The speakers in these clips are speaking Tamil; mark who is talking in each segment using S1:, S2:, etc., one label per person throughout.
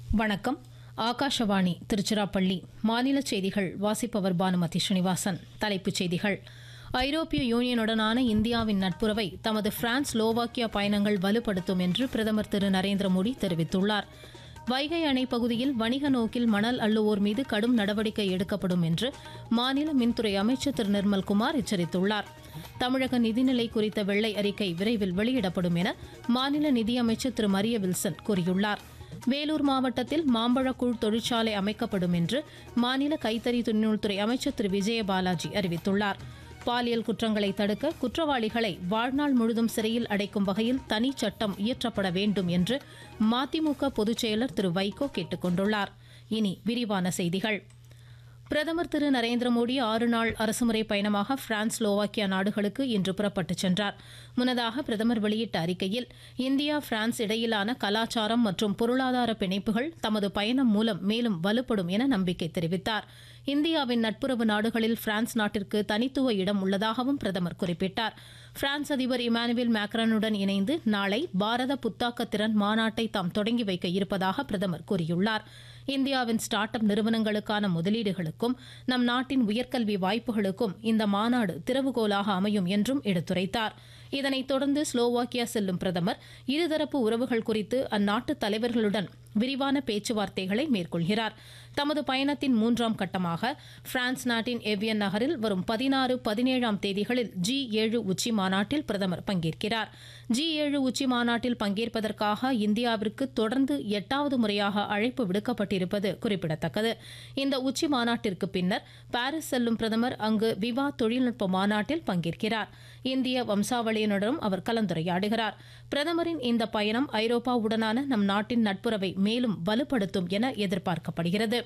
S1: வணக்கம் ஆகாஷவாணி திருச்சிராப்பள்ளி மாநில செய்திகள் வாசிப்பவர் பானுமதி ஸ்ரீனிவாசன் தலைப்புச் செய்திகள் ஐரோப்பிய யூனியனுடனான இந்தியாவின் நட்புறவை தமது பிரான்ஸ் ஸ்லோவாக்கியா பயணங்கள் வலுப்படுத்தும் என்று பிரதமர் திரு நரேந்திர மோடி தெரிவித்துள்ளார் வைகை அணை பகுதியில் வணிக நோக்கில் மணல் அள்ளுவோர் மீது கடும் நடவடிக்கை எடுக்கப்படும் என்று மாநில மின்துறை அமைச்சர் திரு நிர்மல்குமார் எச்சரித்துள்ளார் தமிழக நிதிநிலை குறித்த வெள்ளை அறிக்கை விரைவில் வெளியிடப்படும் என மாநில நிதியமைச்சர் திரு மரிய வில்சன் கூறியுள்ளார் வேலூர் மாவட்டத்தில் மாம்பழக்கூழ் தொழிற்சாலை அமைக்கப்படும் என்று மாநில கைத்தறி தொழில்நுட்பத்துறை அமைச்சர் திரு விஜயபாலாஜி அறிவித்துள்ளார் பாலியல் குற்றங்களை தடுக்க குற்றவாளிகளை வாழ்நாள் முழுதும் சிறையில் அடைக்கும் வகையில் தனி சட்டம் இயற்றப்பட வேண்டும் என்று மதிமுக பொதுச் செயலர் திரு வைகோ கேட்டுக் கொண்டுள்ளார் இனி விரிவான செய்திகள் பிரதமர் திரு நரேந்திர மோடி ஆறு நாள் அரசுமுறை பயணமாக பிரான்ஸ் ஸ்லோவாக்கியா நாடுகளுக்கு இன்று புறப்பட்டுச் சென்றார் முன்னதாக பிரதமர் வெளியிட்ட அறிக்கையில் இந்தியா பிரான்ஸ் இடையிலான கலாச்சாரம் மற்றும் பொருளாதார பிணைப்புகள் தமது பயணம் மூலம் மேலும் வலுப்படும் என நம்பிக்கை தெரிவித்தார் இந்தியாவின் நட்புறவு நாடுகளில் பிரான்ஸ் நாட்டிற்கு தனித்துவ இடம் உள்ளதாகவும் பிரதமர் குறிப்பிட்டார் பிரான்ஸ் அதிபர் இமானுவேல் மேக்ரானுடன் இணைந்து நாளை பாரத புத்தாக்க திறன் மாநாட்டை தாம் தொடங்கி வைக்க இருப்பதாக பிரதமர் கூறியுள்ளார் இந்தியாவின் ஸ்டார்ட் அப் நிறுவனங்களுக்கான முதலீடுகளுக்கும் நம் நாட்டின் உயர்கல்வி வாய்ப்புகளுக்கும் இந்த மாநாடு திறவுகோலாக அமையும் என்றும் எடுத்துரைத்தார் இதனைத் தொடர்ந்து ஸ்லோவாக்கியா செல்லும் பிரதமர் இருதரப்பு உறவுகள் குறித்து அந்நாட்டு தலைவர்களுடன் விரிவான பேச்சுவார்த்தைகளை மேற்கொள்கிறார் தமது பயணத்தின் மூன்றாம் கட்டமாக பிரான்ஸ் நாட்டின் எவ்வியன் நகரில் வரும் பதினாறு பதினேழாம் தேதிகளில் ஜி ஏழு உச்சி மாநாட்டில் பிரதமர் பங்கேற்கிறார் ஜி ஏழு உச்சி மாநாட்டில் பங்கேற்பதற்காக இந்தியாவிற்கு தொடர்ந்து எட்டாவது முறையாக அழைப்பு விடுக்கப்பட்டிருப்பது குறிப்பிடத்தக்கது இந்த உச்சி மாநாட்டிற்கு பின்னர் பாரிஸ் செல்லும் பிரதமர் அங்கு விவா தொழில்நுட்ப மாநாட்டில் பங்கேற்கிறார் இந்திய வம்சாவளியினரும் அவர் கலந்துரையாடுகிறார் பிரதமரின் இந்த பயணம் ஐரோப்பாவுடனான நம் நாட்டின் நட்புறவை மேலும் வலுப்படுத்தும் என எதிர்பார்க்கப்படுகிறது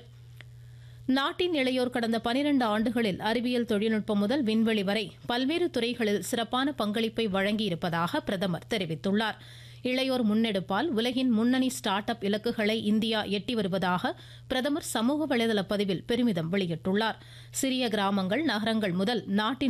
S1: நாட்டின் இளையோர் கடந்த பனிரெண்டு ஆண்டுகளில் அறிவியல் தொழில்நுட்பம் முதல் விண்வெளி வரை பல்வேறு துறைகளில் சிறப்பான பங்களிப்பை வழங்கியிருப்பதாக பிரதமர் தெரிவித்துள்ளார் இளையோர் முன்னெடுப்பால் உலகின் முன்னணி ஸ்டார்ட் அப் இலக்குகளை இந்தியா எட்டி வருவதாக பிரதமர் சமூக வலைதள பதிவில் பெருமிதம் வெளியிட்டுள்ளார் சிறிய கிராமங்கள் நகரங்கள் முதல் நாட்டின்